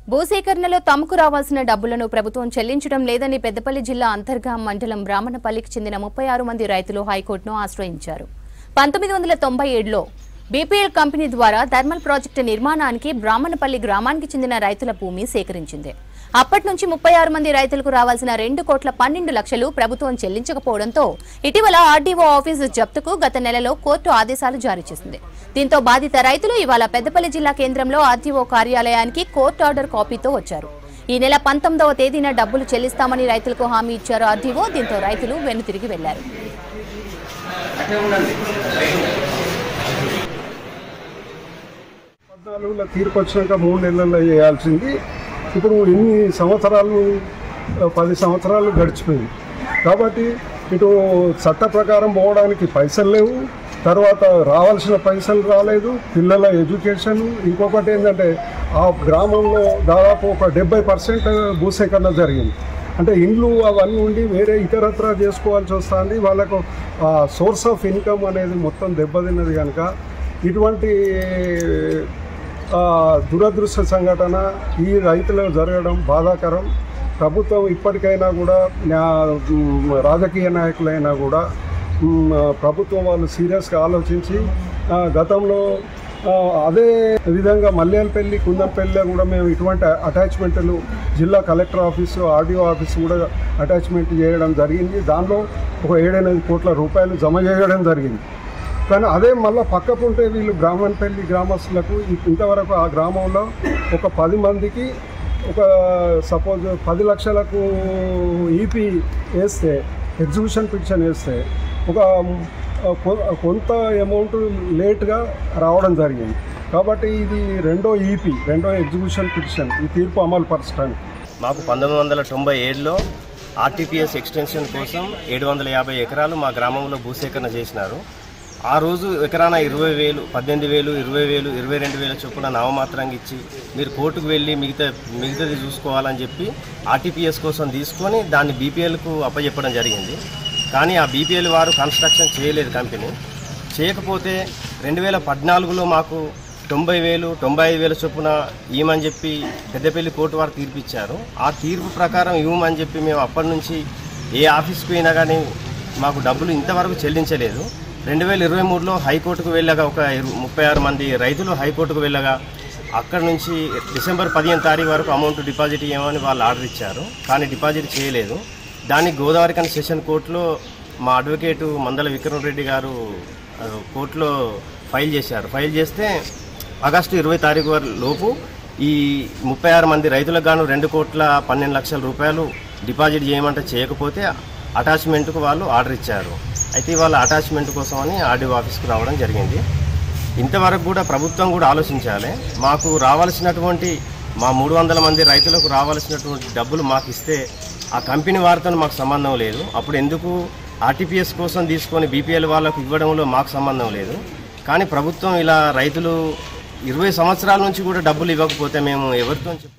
భూసేకరణలో తమకు రావాల్సిన డబ్బులను ప్రభుత్వం చెల్లించడం లేదని పెద్దపల్లి జిల్లా అంతర్గా మండలం బ్రాహ్మణపల్లికి చెందిన ముప్పై ఆరు మంది రైతులు హైకోర్టును ఆశ్రయించారు పంతొమ్మిది వందల తొంభై ఏడులో బీపీఎల్ కంపెనీ ద్వారా థర్మల్ ప్రాజెక్టు నిర్మాణానికి బ్రాహ్మణపల్లి గ్రామానికి చెందిన రైతుల భూమి సేకరించింది అప్పటి నుంచి ముప్పై ఆరు మంది రైతులకు రావాల్సిన రెండు కోట్ల పన్నెండు లక్షలు ప్రభుత్వం చెల్లించకపోవడంతో ఇటీవల ఆర్డీఓ ఆఫీసు జప్తుకు గత నెలలో కోర్టు ఆదేశాలు జారీ చేసింది దీంతో బాధిత రైతులు ఇవాళ పెద్దపల్లి జిల్లా కేంద్రంలో ఆర్డీఓ కార్యాలయానికి కోర్టు ఆర్డర్ కాపీతో వచ్చారు ఈ నెల పంతొమ్మిదవ తేదీన డబ్బులు చెల్లిస్తామని రైతులకు హామీ ఇచ్చారు ఆర్డీఓ దీంతో రైతులు వెనుతిరిగి వెళ్లారు పద్నాలుగులో తీర్పు వచ్చినాక మూడు నెలల్లో చేయాల్సింది ఇప్పుడు ఇన్ని సంవత్సరాలు ఆ, పది సంవత్సరాలు గడిచిపోయింది కాబట్టి ఇటు చట్ట ప్రకారం పోవడానికి పైసలు లేవు తర్వాత రావాల్సిన పైసలు రాలేదు పిల్లల ఎడ్యుకేషన్ ఇంకొకటి ఏంటంటే ఆ గ్రామంలో దాదాపు ఒక డెబ్బై పర్సెంట్ భూసేకరణ జరిగింది అంటే ఇండ్లు అవన్నీ ఉండి వేరే ఇతరత్రా చేసుకోవాల్సి వస్తుంది వాళ్ళకు సోర్స్ ఆఫ్ ఇన్కమ్ అనేది మొత్తం దెబ్బతిన్నది కనుక ఇటువంటి ఆ, దురదృష్ట సంఘటన ఈ రైతులకు జరగడం బాధాకరం ప్రభుత్వం ఇప్పటికైనా కూడా న్యా- మ్, రాజకీయ నాయకులైనా కూడా మ్, ప్రభుత్వం వాళ్ళు సీరియస్గా ఆలోచించి ఆ, గతంలో ఆ, అదే విధంగా మల్లేలపల్లి కుందంపల్లి కూడా మేము ఇటువంటి అటాచ్మెంట్లు జిల్లా కలెక్టర్ ఆఫీసు ఆర్డీఓ ఆఫీసు కూడా అటాచ్మెంట్ చేయడం జరిగింది దానిలో ఒక ఏడెనిమిది కోట్ల రూపాయలు జమ చేయడం జరిగింది కానీ అదే మళ్ళీ పక్కపుంటే వీళ్ళు బ్రాహ్మణపల్లి గ్రామస్తులకు ఇ- ఇంతవరకు ఆ గ్రామంలో ఒక పది మందికి ఒక సపోజ్ పది లక్షలకు ఈపీ వేస్తే ఎగ్జిబిషన్ పిటిషన్ వేస్తే ఒక ఆ, కొ- కొంత అమౌంట్ లేట్గా రావడం జరిగింది కాబట్టి ఇది రెండో ఈపీ రెండో ఎగ్జిబిషన్ పిటిషన్ ఈ తీర్పు అమలు పరచడానికి మాకు పంతొమ్మిది వందల తొంభై ఏడులో ఆర్టీపీఎస్ ఎక్స్టెన్షన్ కోసం ఏడు వందల యాభై ఎకరాలు మా గ్రామంలో భూసేకరణ చేసినారు ఆ రోజు ఎకరాన ఇరవై వేలు పద్దెనిమిది వేలు ఇరవై వేలు ఇరవై రెండు వేల చొప్పున నామమాత్రంగా ఇచ్చి మీరు కోర్టుకు వెళ్ళి మిగతా మిగతాది చూసుకోవాలని చెప్పి ఆర్టీపీఎస్ కోసం తీసుకొని దాన్ని బీపీఎల్కు అప్పచెప్పడం జరిగింది కానీ ఆ బీపీఎల్ వారు కన్స్ట్రక్షన్ చేయలేదు కంపెనీ చేయకపోతే రెండు వేల పద్నాలుగులో మాకు తొంభై వేలు తొంభై ఐదు వేల చొప్పున ఇవ్వమని చెప్పి పెద్దపల్లి కోర్టు వారు తీర్పు ఇచ్చారు ఆ తీర్పు ప్రకారం ఇవ్వమని చెప్పి మేము అప్పటి నుంచి ఏ ఆఫీస్కి పోయినా కానీ మాకు డబ్బులు ఇంతవరకు చెల్లించలేదు రెండు వేల ఇరవై మూడులో హైకోర్టుకు వెళ్ళగా ఒక ఇరు- ముప్పై ఆరు మంది రైతులు హైకోర్టుకు వెళ్ళగా అక్కడ నుంచి డిసెంబర్ పదిహేను తారీఖు వరకు అమౌంట్ డిపాజిట్ చేయమని వాళ్ళు ఆర్డర్ ఇచ్చారు కానీ డిపాజిట్ చేయలేదు దానికి గోదావరికన్ సెషన్ కోర్టులో మా అడ్వకేటు మందల విక్రమ్ రెడ్డి గారు ఆ, కోర్టులో ఫైల్ చేశారు ఫైల్ చేస్తే ఆగస్టు ఇరవై తారీఖు వరకు లోపు ఈ ముప్పై ఆరు మంది రైతులకు గాను రెండు కోట్ల పన్నెండు లక్షల రూపాయలు డిపాజిట్ చేయమంటే చేయకపోతే అటాచ్మెంట్కు వాళ్ళు ఆర్డర్ ఇచ్చారు అయితే వాళ్ళ అటాచ్మెంట్ కోసమని ఆర్డీఓ ఆఫీస్కి రావడం జరిగింది ఇంతవరకు కూడా ప్రభుత్వం కూడా ఆలోచించాలి మాకు రావాల్సినటువంటి మా మూడు వందల మంది రైతులకు రావాల్సినటువంటి డబ్బులు మాకు ఇస్తే ఆ కంపెనీ వారితో మాకు సంబంధం లేదు అప్పుడు ఎందుకు ఆర్టీపీఎస్ కోసం తీసుకొని బీపీఎల్ వాళ్ళకు ఇవ్వడంలో మాకు సంబంధం లేదు కానీ ప్రభుత్వం ఇలా రైతులు ఇరవై సంవత్సరాల నుంచి కూడా డబ్బులు ఇవ్వకపోతే మేము ఎవరితో చెప్ప